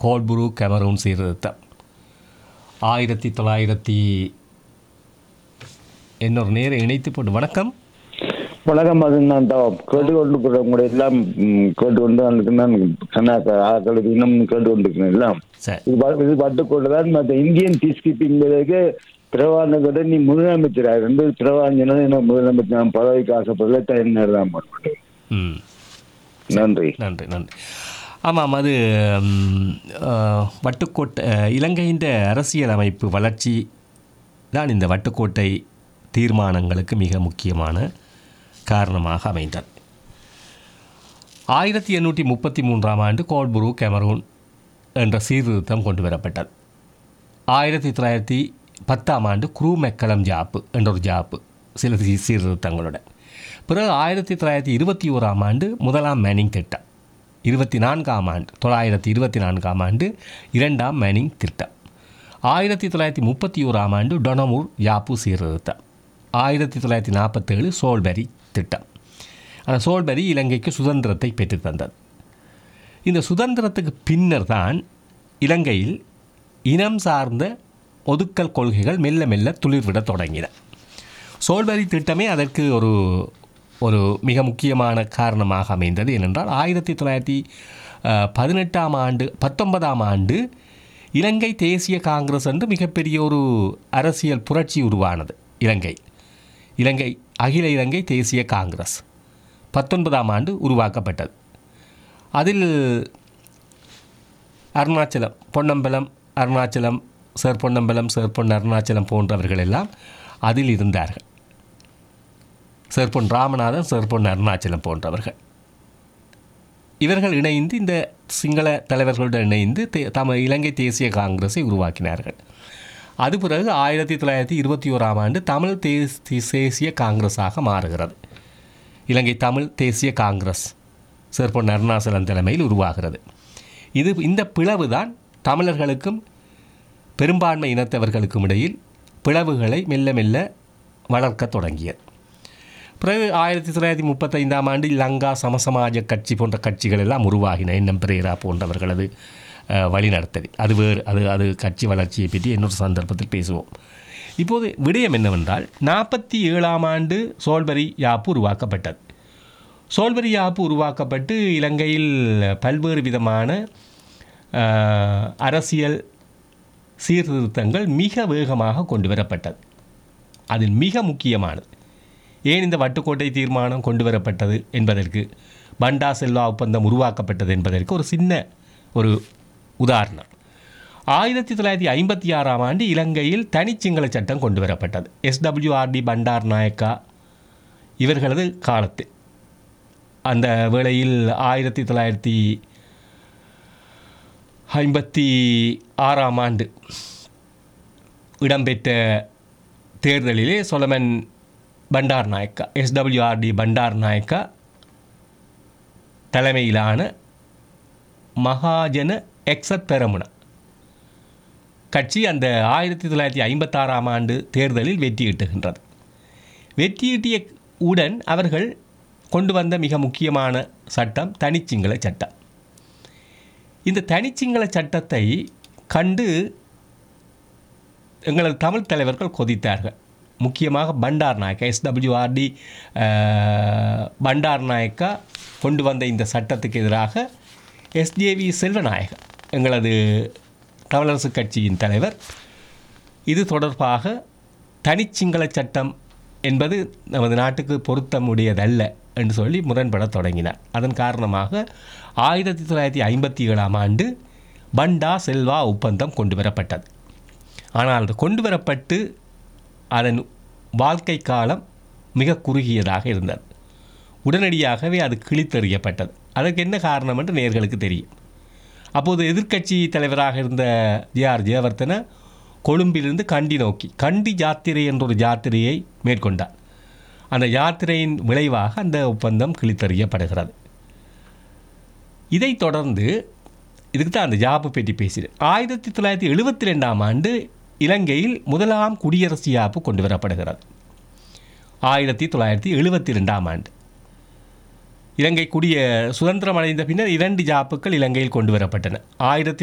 கோல்புரு Cameroon சீர்திருத்தம் ஆயிரத்தி தொள்ளாயிரத்தி இன்னொரு நேரம் இணைத்து போட்டு வணக்கம் வணக்கம் அது நான் கேட்டுக்கொண்டு உங்களை எல்லாம் ம், கேட்டுக்கொண்டு அதுக்கு நான் கண்ணாக்க ஆக்களுக்கு இன்னும் கேட்டுக்கொண்டிருக்கிறேன் எல்லாம் சரி இது ப- இது பட்டுக்கொண்டுதான் மற்ற இந்தியன் பீஸ் கீப்பிங்கிறதுக்கு பிரவானகோட நீ முதலமைச்சராக இருந்து பிரவாஞ்சன என்ன முதலமைச்சர் நான் பதவிக்கு ஆசைப்படல டைம் நேரம் தான் ம் நன்றி நன்றி நன்றி ஆமாம் அது ம், அஹ், வட்டுக்கோட்டை அஹ், இலங்கையின் அரசியல் அமைப்பு வளர்ச்சி தான் இந்த வட்டுக்கோட்டை தீர்மானங்களுக்கு மிக முக்கியமான காரணமாக அமைந்தது ஆயிரத்தி எண்ணூற்றி முப்பத்தி மூன்றாம் ஆண்டு கோல்புரு கெமரூன் என்ற சீர்திருத்தம் கொண்டு வரப்பட்டது ஆயிரத்தி தொள்ளாயிரத்தி பத்தாம் ஆண்டு குரூ மெக்கலம் ஜாப்பு என்ற ஒரு ஜாப்பு சில சீ- சீர்திருத்தங்களுடன் பிறகு ஆயிரத்தி தொள்ளாயிரத்தி இருபத்தி ஓராம் ஆண்டு முதலாம் மேனிங் திட்டம் இருபத்தி நான்காம் ஆண்டு தொள்ளாயிரத்தி இருபத்தி நான்காம் ஆண்டு இரண்டாம் மேனிங் திட்டம் ஆயிரத்தி தொள்ளாயிரத்தி முப்பத்தி ஓராம் ஆண்டு டொனமூர் யாப்பு சீர்திருத்தம் ஆயிரத்தி தொள்ளாயிரத்தி நாற்பத்தேழு சோல்பரி திட்டம் அந்த சோல்பரி இலங்கைக்கு சுதந்திரத்தை பெற்றுத் தந்தது இந்த சுதந்திரத்துக்கு பின்னர் தான் இலங்கையில் இனம் சார்ந்த ஒதுக்கல் கொள்கைகள் மெல்ல மெல்ல துளிர்விடத் தொடங்கின சோல்பரி திட்டமே அதற்கு ஒரு ஒரு மிக முக்கியமான காரணமாக அமைந்தது ஏனென்றால் ஆயிரத்தி தொள்ளாயிரத்தி அஹ், பதினெட்டாம் ஆண்டு பத்தொன்பதாம் ஆண்டு இலங்கை தேசிய காங்கிரஸ் என்று மிகப்பெரிய ஒரு அரசியல் புரட்சி உருவானது இலங்கை இலங்கை அகில இலங்கை தேசிய காங்கிரஸ் பத்தொன்பதாம் ஆண்டு உருவாக்கப்பட்டது அதில் அருணாச்சலம் பொன்னம்பலம் அருணாச்சலம் சேர் பொன்னம்பலம் சேர் பொன் அருணாச்சலம் போன்றவர்கள் எல்லாம் அதில் இருந்தார்கள் சேர் பொன் ராமநாதன் சேர் பொன் அருணாச்சலம் போன்றவர்கள் இவர்கள் இணைந்து இந்த சிங்கள தலைவர்களுடன் இணைந்து தே- தம இலங்கை தேசிய காங்கிரஸை உருவாக்கினார்கள் அது பிறகு ஆயிரத்தி தொள்ளாயிரத்தி இருபத்தி ஓராம் ஆண்டு தமிழ் தேஸ் தேசிய காங்கிரஸாக மாறுகிறது இலங்கை தமிழ் தேசிய காங்கிரஸ் சேர் பொன் அருணாச்சலம் தலைமையில் உருவாகிறது இது இந்த பிளவு தான் தமிழர்களுக்கும் பெரும்பான்மை இனத்தவர்களுக்கும் இடையில் பிளவுகளை மெல்ல மெல்ல வளர்க்கத் தொடங்கியது பிறகு ஆயிரத்தி தொள்ளாயிரத்தி முப்பத்தைந்தாம் ஆண்டு லங்கா சமசமாஜ கட்சி போன்ற கட்சிகள் எல்லாம் உருவாகின எண்ணம் பிரேரா போன்றவர்களது அஹ், வழிநடத்தல் அது வேறு அது அது கட்சி வளர்ச்சியை பற்றி இன்னொரு சந்தர்ப்பத்தில் பேசுவோம் இப்போது விடயம் என்னவென்றால் நாற்பத்தி ஏழாம் ஆண்டு சோல்பரி யாப்பு உருவாக்கப்பட்டது சோல்பரி யாப்பு உருவாக்கப்பட்டு இலங்கையில் பல்வேறு விதமான அஹ், அரசியல் சீர்திருத்தங்கள் மிக வேகமாக கொண்டு வரப்பட்டது அதில் மிக முக்கியமானது ஏன் இந்த வட்டுக்கோட்டை தீர்மானம் கொண்டு வரப்பட்டது என்பதற்கு பண்டா செல்வா ஒப்பந்தம் உருவாக்கப்பட்டது என்பதற்கு ஒரு சின்ன ஒரு உதாரணம் ஆயிரத்தி தொள்ளாயிரத்தி ஐம்பத்தி ஆறாம் ஆண்டு இலங்கையில் தனிச்சிங்கள சட்டம் கொண்டு வரப்பட்டது எஸ்டபிள்யூஆர்டி பண்டார் நாயக்கா இவர்களது காலத்தில் அந்த வேளையில் ஆயிரத்தி தொள்ளாயிரத்தி ஐம்பத்தி ஆறாம் ஆண்டு இடம்பெற்ற தேர்தலிலே Solomon Bandaranaike SWRD Bandaranaike தலைமையிலான மகாஜன எக்ஸத் பெரமுனா கட்சி அந்த ஆயிரத்தி தொள்ளாயிரத்தி ஐம்பத்தாறாம் ஆண்டு தேர்தலில் வெற்றியிட்டுகின்றது வெற்றியீட்டிய உடன் அவர்கள் கொண்டு வந்த மிக முக்கியமான சட்டம் தனிச்சிங்கள சட்டம் இந்த தனிச்சிங்கள சட்டத்தை கண்டு எங்களது தமிழ் தலைவர்கள் கொதித்தார்கள் முக்கியமாக Bandaranaike SWRD Bandaranaike கொண்டு வந்த இந்த சட்டத்துக்கு எதிராக எஸ்ஜேவி செல்வநாயகர் எங்களது தமிழரசு கட்சியின் தலைவர் இது தொடர்பாக தனிச்சிங்கள சட்டம் என்பது நமது நாட்டுக்கு பொருத்தமுடையதல்ல என்று சொல்லி முரண்பட தொடங்கினார் அதன் காரணமாக ஆயிரத்தி தொள்ளாயிரத்தி ஐம்பத்தி ஏழாம் ஆண்டு பண்டா செல்வா ஒப்பந்தம் கொண்டு வரப்பட்டது ஆனால் அது கொண்டு வரப்பட்டு அதன் வாழ்க்கை காலம் மிக குறுகியதாக இருந்தது உடனடியாகவே அது கிழித்தெறியப்பட்டது அதற்கு என்ன காரணம் என்று நேர்களுக்கு தெரியும் அப்போது எதிர்க்கட்சி தலைவராக இருந்த ஜேஆர் ஜெயவர்த்தன கொழும்பிலிருந்து கண்டி நோக்கி கண்டி யாத்திரை என்ற ஒரு யாத்திரையை மேற்கொண்டார் அந்த யாத்திரையின் விளைவாக அந்த ஒப்பந்தம் கிழித்தறியப்படுகிறது இதைத் தொடர்ந்து இதுக்கு தான் அந்த ஜாப்பு பற்றி பேசினேன் ஆயிரத்தி தொள்ளாயிரத்தி எழுபத்தி ரெண்டாம் ஆண்டு இலங்கையில் முதலாம் குடியரசு யாப்பு கொண்டு வரப்படுகிறது ஆயிரத்தி தொள்ளாயிரத்தி எழுபத்தி ரெண்டாம் ஆண்டு இலங்கை குடிய சுதந்திரம் அடைந்த பின்னர் இரண்டு ஜாப்புக்கள் இலங்கையில் கொண்டு வரப்பட்டன ஆயிரத்தி